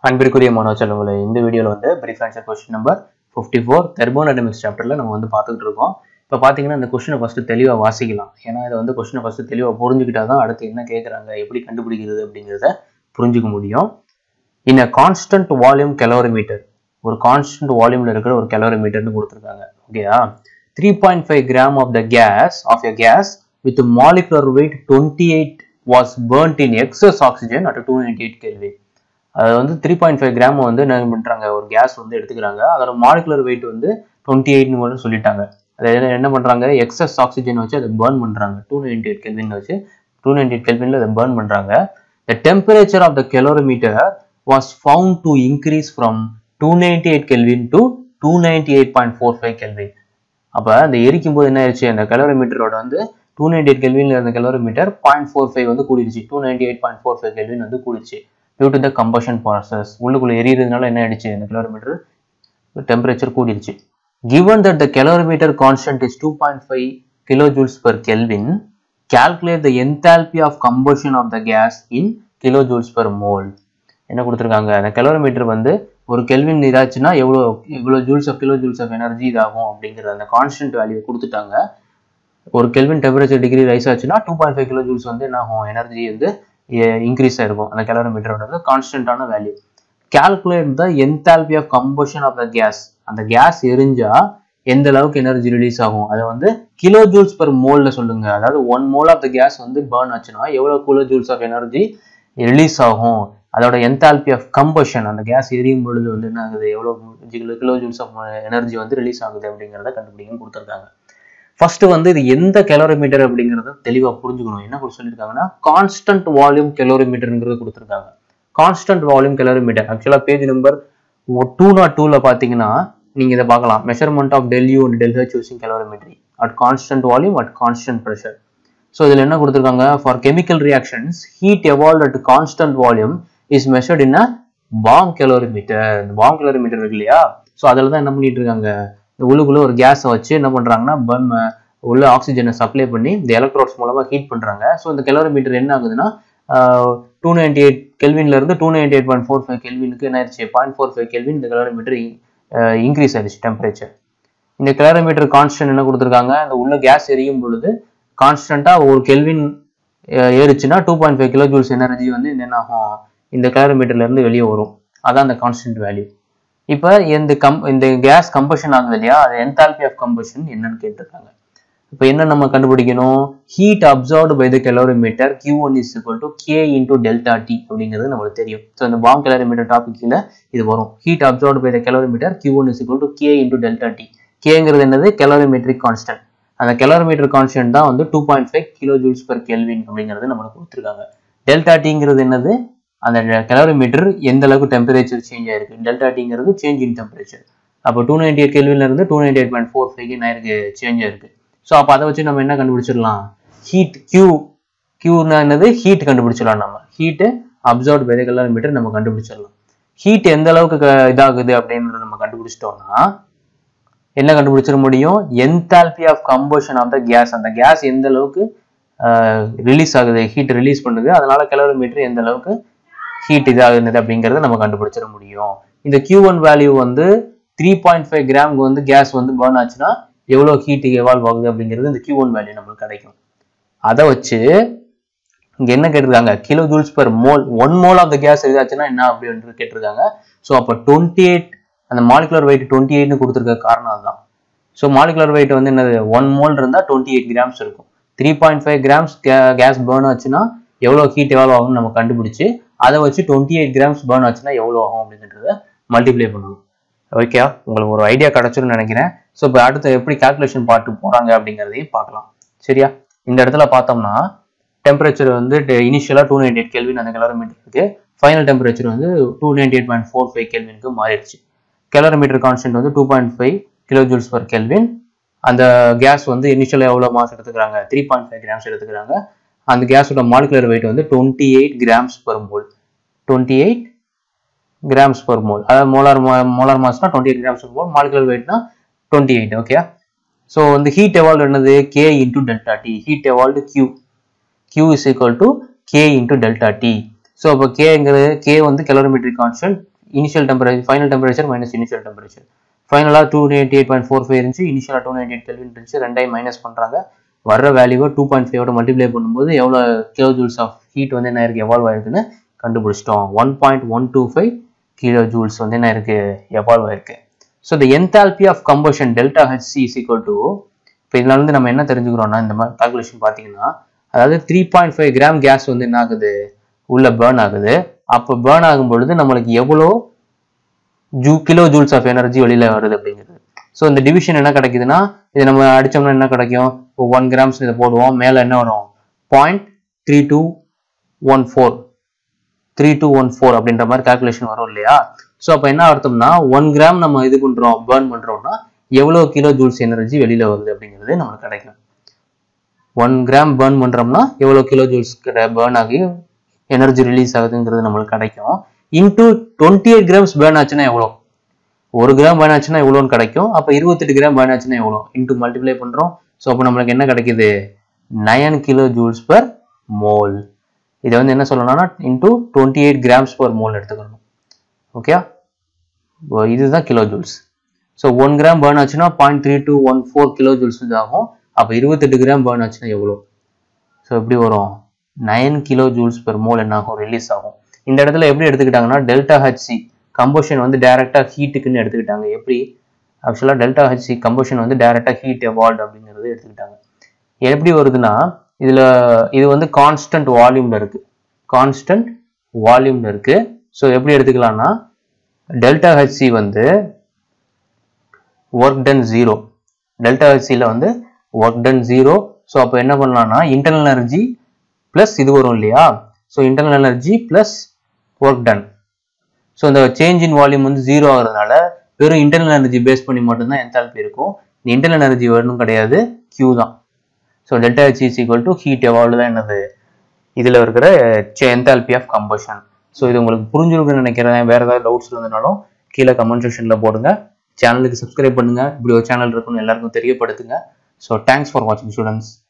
அன்பிற்குரிய மாணவ செல்வங்களை இந்த வீடியோவில் வந்து brief answer question number fifty four thermodynamics சாப்டரில் நம்ம வந்து பார்த்துக்கிட்டு இருக்கோம் இப்போ பார்த்தீங்கன்னா இந்த கொஸ்டினை ஃபஸ்ட்டு தெளிவாக வாசிக்கலாம் ஏன்னா இதை வந்து கொஸ்டினை ஃபஸ்ட்டு தெளிவாக புரிஞ்சுக்கிட்டா தான் அடுத்து என்ன கேட்குறாங்க எப்படி கண்டுபிடிக்கிறது அப்படிங்கிறத புரிஞ்சுக்க முடியும் in a constant volume calorimeter ஒரு கான்ஸ்டன்ட் வால்யூமில் இருக்கிற ஒரு கெலோரிமீட்டர்னு கொடுத்துருக்காங்க ஓகேயா three point five gram of the gas of a gas with molecular weight twenty eight was burnt in excess oxygen at two ninety eight கேள்வி அது வந்து த்ரீ பாயிண்ட் ஃபைவ் கிராம் வந்து என்ன பண்ணுறாங்க ஒரு கேஸ் வந்து எடுத்துக்கிறாங்க அதோட மாலிகுலர் வெயிட் வந்து டுவெண்ட்டி எயிட்னு கூட சொல்லிட்டாங்க அதை என்ன- என்ன பண்ணுறாங்க எக்ஸஸ் ஆக்சிஜன் வச்சு அதை burn பண்ணுறாங்க டூ நைன்டி எயிட் கெல்வின் வச்சு டூ நைன்டி எயிட் கெல்வினில் அதை burn பண்ணுறாங்க the temperature of the calorimeter was found to increase from two ninety eight kelvin to two ninety eight point four five kelvin அப்போ அந்த எரிக்கும் போது என்ன ஆயிடுச்சு அந்த கெலோரிமீட்டரோட வந்து டூ நைன்டி எயிட் கெல்வின்ல இருந்த கெலோரிமீட்டர் பாயிண்ட் ஃபோர் ஃபைவ் வந்து கூடிருச்சு two ninety eight point four five kelvin வந்து கூடிருச்சு due to the combustion process உள்ளுக்குள்ள எரியறதுனால என்ன ஆயிடுச்சு இந்த கெலோரிமீட்டர் டெம்பரேச்சர் கூடிருச்சு given that the calorimeter constant is 2.5 kilojoules per kelvin calculate the enthalpy of combustion of the gas in kilojoules per mole என்ன கொடுத்துருக்காங்க அந்த கெலோரிமீட்டர் வந்து ஒரு கெல்வின் இதாச்சுன்னா எவ்வளோ இவ்வளோ joules of kilo joules of energy இதாகும் அப்படிங்கிற அந்த கான்ஸ்டன்ட் வேல்யூ கொடுத்துட்டாங்க ஒரு கெல்வின் டெம்பரேச்சர் டிகிரி ரைஸ் ஆச்சுன்னா two point five kilo joules வந்து என்ன ஆகும் எனர்ஜி வந்து இன்க்ரீஸ் ஆயிருக்கும் அந்த கெலோரிமீட்டரோட கான்ஸ்டன்டான value calculate the enthalpy of combustion of the gas அந்த கேஸ் எரிஞ்சா எந்த அளவுக்கு எனர்ஜி ரிலீஸ் ஆகும் அதை வந்து கிலோ ஜூல்ஸ் per மோல்ல சொல்லுங்க அதாவது one mole of the gas வந்து பேர்ன் ஆச்சுன்னா எவ்வளவு kilo joules of energy release ஆகும் அதோட என்தால்பி ஆஃப் கம்பஷன் அந்த கேஸ் எரியும் பொழுது வந்து என்ன ஆகுது எவ்வளவு கிலோ ஜூல்ஸ் ஆஃப் எனர்ஜி வந்து ரிலீஸ் ஆகுது அப்படிங்கிறத கண்டுபிடிக்கணும் கொடுத்துருக்காங்க ஃபர்ஸ்ட் வந்து இது எந்த கெலோரிமீட்டர் அப்படிங்கிறத தெளிவாக புரிஞ்சுக்கணும் என்ன கொடுத்து சொல்லியிருக்காங்கன்னா கான்ஸ்டன்ட் வால்யூம் கெலோரிமீட்டர்ங்கிறது கொடுத்துருக்காங்க கான்ஸ்டன்ட் வால்யூம் கெலோரிமீட்டர் ஆக்சுவலாக பேஜ் நம்பர் டூ நாட் டூவில் பார்த்தீங்கன்னா நீங்கள் இதை பார்க்கலாம் measurement of del U and del H using calorimetry at constant volume at constant pressure so இதில் என்ன கொடுத்துருக்காங்க for chemical reactions heat evolve at constant volume is measured in a bomb calorimeter இந்த பாம் கெலோரிமீட்டர் இருக்கு இல்லையா so அதில் தான் என்ன பண்ணிட்டு இருக்காங்க இந்த உள்ளுக்குள்ள ஒரு கேஸை வச்சு என்ன பண்ணுறாங்கன்னா பர்ன் உள்ள ஆக்சிஜனை சப்ளை பண்ணி இந்த எலக்ட்ரோட்ஸ் மூலமாக ஹீட் பண்ணுறாங்க ஸோ இந்த கெலோரிமீட்டர் என்ன ஆகுதுன்னா டூ நைன்டி எயிட் கெல்வின்ல இருந்து two ninety eight point four five கெல்வினுக்கு என்ன ஆயிடுச்சு பாயிண்ட் ஃபோர் ஃபைவ் கெல்வின் இந்த கெலோரிமீட்டர் இன்க்ரீஸ் ஆயிடுச்சு டெம்பரேச்சர் இந்த கிலோமீட்டர் கான்ஸ்டன்ட் என்ன கொடுத்துருக்காங்க அந்த உள்ள கேஸ் எரியும் பொழுது கான்ஸ்டன்டா ஒரு கெல்வின் ஏறிச்சுன்னா two point five kilo joules energy வந்து இந்த என்ன ஆகும் இந்த கிலோமீட்டர்ல இருந்து வெளியே வரும் அதான் அந்த கான்ஸ்டன்ட் வேல்யூ இப்போ இந்த கம் இந்த கேஸ் கம்பஷன் ஆகுது இல்லையா அது என்தால்பி ஆஃப் கம்பஷன் என்னன்னு கேட்டிருக்காங்க இப்போ என்ன நம்ம கண்டுபிடிக்கணும் heat absorbed by the calorimeter Q one is equal to K into delta T அப்படிங்கிறது நம்மளுக்கு தெரியும் ஸோ இந்த பாம் கெலோரிமீட்டர் டாபிக் கீழே இது வரும் heat absorbed by the calorimeter Q one is equal to K into delta T கேங்கிறது என்னது calorimetric constant அந்த கெலோரிமீட்டர் கான்ஸ்டன்ட் தான் வந்து two point five kilo joules per kelvin அப்படிங்கிறது நம்மளுக்கு கொடுத்துருக்காங்க டெல்டா டிங்கிறது என்னது அந்த கெலோரிமீட்டர் எந்த அளவுக்கு டெம்பரேச்சர் சேஞ்ச் ஆயிருக்கு டெல்டா டிங்கிறது சேஞ்ச் இன் டெம்பரேச்சர் அப்போ டூ நைன்டி எயிட் கெல்வின்ல இருந்து two ninety eight point four five ஆயிருக்கு சேஞ்ச் ஆயிருக்கு ஸோ அப்போ அதை வச்சு நம்ம என்ன கண்டுபிடிச்சிடலாம் ஹீட் கியூ கியூனா என்னது ஹீட் கண்டுபிடிச்சிடலாம் நம்ம ஹீட்டு அப்சர்வ் பை கெலோரிமீட்டர் நம்ம கண்டுபிடிச்சிடலாம் ஹீட் எந்த அளவுக்கு க- இதாகுது அப்படின்றத நம்ம கண்டுபிடிச்சிட்டோம்னா என்ன கண்டுபிடிச்சிட முடியும் enthalpy of combustion of the gas அந்த கேஸ் எந்த அளவுக்கு ரிலீஸ் ஆகுது ஹீட் ரிலீஸ் பண்ணுது அதனால கெலோரிமீட்டர் எந்த அளவுக்கு ஹீட் இதாகுது அப்படிங்கிறத நம்ம கண்டுபிடிச்சிட முடியும் இந்த Q ஒன் வேல்யூ வந்து த்ரீ பாயிண்ட் ஃபைவ் கிராம்க்கு வந்து கேஸ் வந்து பர்ன் ஆச்சுன்னா எவ்வளோ ஹீட் எவால்வ் ஆகுது அப்படிங்கிறது இந்த Q ஒன் வேல்யூ நம்மளுக்கு கிடைக்கும் அதை வச்சு இங்க என்ன கேட்டிருக்காங்க kilo joules per mole one mole of the gas இதாச்சுன்னா என்ன அப்படின்றது கேட்டிருக்காங்க ஸோ அப்போ டுவெண்ட்டி எயிட் அந்த மாலிகுலர் வெயிட் டுவெண்ட்டி எயிட்னு கொடுத்துருக்க காரணம் அதுதான் ஸோ மாலிகுலர் வெயிட் வந்து என்னது ஒன் மோல் இருந்தால் டுவெண்ட்டி எயிட் கிராம்ஸ் இருக்கும் three point five grams gas burn ஆச்சுன்னா எவ்வளோ ஹீட் எவ்வளோ ஆகும்னு நம்ம கண்டுபிடிச்சு அதை வச்சு டுவெண்ட்டி எயிட் கிராம்ஸ் பேர்ன் ஆச்சுன்னா எவ்வளோ ஆகும் அப்படின்றத மல்டிப்ளை பண்ணணும் ஓகே உங்களுக்கு ஒரு ஐடியா கிடைச்சிருன்னு நினைக்கிறேன் ஸோ இப்போ அடுத்து எப்படி கால்குலேஷன் பார்ட்டு போகிறாங்க அப்படிங்கிறதையும் பார்க்கலாம் சரியா இந்த இடத்துல பார்த்தோம்னா டெம்பரேச்சர் வந்து இனிஷியலாக டூ நைன்டி எயிட் கெல்வின் அந்த கெலோரிமீட்டர் இருக்கு ஃபைனல் டெம்பரேச்சர் வந்து two ninety eight point four five கெல்வினுக்கு மாறிடுச்சு கெலோரிமீட்டர் கான்ஸ்டன்ட் வந்து two point five kilo joules per kelvin அந்த கேஸ் வந்து இனிஷியலாக எவ்வளோ மாஸ் எடுத்துக்கிறாங்க த்ரீ பாயிண்ட் ஃபைவ் கிராம்ஸ் எடுத்துக்கிறாங்க அந்த கேஸோட மாலிகுலர் வெயிட் வந்து twenty eight grams per mole twenty eight grams per mole அதாவது மோலார் மோலார் மாஸ்னா twenty eight grams per mole molecular வெயிட்னா டுவெண்ட்டி எயிட் ஓகே ஸோ வந்து ஹீட் எவால்வ் என்னது K into delta T heat evolved Q Q is equal to K into delta T. So அப்போ கேங்கிறது K வந்து calorimetric constant initial temperature final temperature minus initial temperature ஃபைனலாக two ninety eight point four five இருந்துச்சு இனிஷியலாக two ninety eight kelvin இருந்துச்சு ரெண்டையும் minus பண்ணுறாங்க வர்ற வேல்யூவை டூ பாயிண்ட் ஃபைவோட மல்டிப்ளை பண்ணும்போது எவ்வளோ கிலோ ஜூல்ஸ் ஆஃப் ஹீட் வந்து என்ன இருக்குது எவால்வ் ஆயிருக்குன்னு கண்டுபிடிச்சிட்டோம் one point one two five kilo joules வந்து என்ன இருக்குது எவால்வ் ஆயிருக்கு so the enthalpy of combustion delta H C is equal to இப்போ இதனால வந்து நம்ம என்ன தெரிஞ்சுக்கிறோம்னா இந்த மாதிரி கால்குலேஷன் பார்த்தீங்கன்னா அதாவது three point five gram gas வந்து என்ன ஆகுது உள்ள பேர்ன் ஆகுது அப்போ பேர்ன் ஆகும் பொழுது நம்மளுக்கு எவ்வளோ ஜூ கிலோ ஜூல்ஸ் ஆஃப் எனர்ஜி வெளியில வருது அப்படிங்கிறது ஸோ இந்த டிவிஷன் என்ன கிடைக்குதுன்னா இது நம்ம அடிச்சோம்னா என்ன கிடைக்கும் இப்போ ஒன் கிராம்ஸ் இதை போடுவோம் மேலே என்ன வரும் point three two one four three two one four அப்படின்ற மாதிரி கால்குலேஷன் வரும் இல்லையா ஸோ அப்போ என்ன அர்த்தம்னா ஒன் கிராம் நம்ம இது பண்ணுறோம் பேர்ன் பண்ணுறோம்னா எவ்வளோ கிலோ ஜூல்ஸ் எனர்ஜி வெளியில வருது அப்படிங்கிறது நம்மளுக்கு கிடைக்கும் ஒன் கிராம் பேர்ன் பண்ணுறோம்னா எவ்வளோ கிலோ ஜூல்ஸ் பேர்ன் ஆகி எனர்ஜி ரிலீஸ் ஆகுதுங்கிறது நம்மளுக்கு கிடைக்கும் into twenty eight grams burn ஆச்சுன்னா எவ்வளோ ஒரு கிராம் பேர்ன் ஆச்சுன்னா எவ்வளோன்னு கிடைக்கும் அப்போ இருபத்தெட்டு கிராம் பேர்ன் ஆச்சுன்னா எவ்வளோ இன்டூ மல்டிப்ளை பண்ணுறோம் ஸோ அப்போ நம்மளுக்கு என்ன கிடைக்குது nine kilo joules per mole இதை வந்து என்ன சொல்லணும்னா into twenty eight grams per mole எடுத்துக்கணும் ஓகே இதுதான் kilo joules so one gram burn ஆச்சுன்னா point three two one four kilo joules ஆகும் அப்போ இருபத்தெட்டு கிராம் பேர்ன் ஆச்சுன்னா எவ்வளோ ஸோ எப்படி வரும் nine kilo joules per mole என்ன ஆகும் ரிலீஸ் ஆகும் இந்த இடத்துல எப்படி எடுத்துக்கிட்டாங்கன்னா டெல்டா ஹெச்சி கம்போஷன் வந்து டைரெக்டாக ஹீட்டுக்குன்னு எடுத்துக்கிட்டாங்க எப்படி ஆக்சுவலாக டெல்டா ஹெச்சி கம்போஷன் வந்து டைரெக்டாக ஹீட் எவால்வ் அப்படிங்கிறது எடுத்துக்கிட்டாங்க எப்படி வருதுன்னா இதில் இது வந்து கான்ஸ்டன்ட் வால்யூமில் இருக்குது கான்ஸ்டன்ட் வால்யூமில் இருக்குது ஸோ எப்படி எடுத்துக்கலாம்னா டெல்டா ஹெச்சி வந்து ஒர்க் டன் ஜீரோ டெல்டா ஹெச்சியில் வந்து ஒர்க் டன் ஜீரோ ஸோ அப்போ என்ன பண்ணலாம்னா இன்டர்னல் எனர்ஜி ப்ளஸ் இது வரும் இல்லையா so internal energy plus work done so இந்த சேஞ்ச் இன் வால்யூம் வந்து ஜீரோ ஆகிறதுனால வெறும் இன்டர்னல் எனர்ஜி பேஸ் பண்ணி மட்டும்தான் என்தால்பி இருக்கும் இந்த இன்டர்னல் எனர்ஜி வேணும் கிடையாது கியூ தான் so delta H is equal to heat evolve தான் என்னது இதில் இருக்கிற என்தால்பி ஆஃப் கம்பஷன் ஸோ இது உங்களுக்கு புரிஞ்சிருக்குன்னு நினைக்கிறேன் வேறு ஏதாவது டவுட்ஸ் இருந்ததுனாலும் கீழே கமெண்ட் செக்ஷனில் போடுங்க சேனலுக்கு சப்ஸ்கிரைப் பண்ணுங்க இப்படி ஒரு சேனல் இருக்குன்னு எல்லாருக்கும் தெரியப்படுத்துங்க ஸோ தேங்க்ஸ் ஃபார் வாட்சிங் ஸ்டூடெண்ட்ஸ்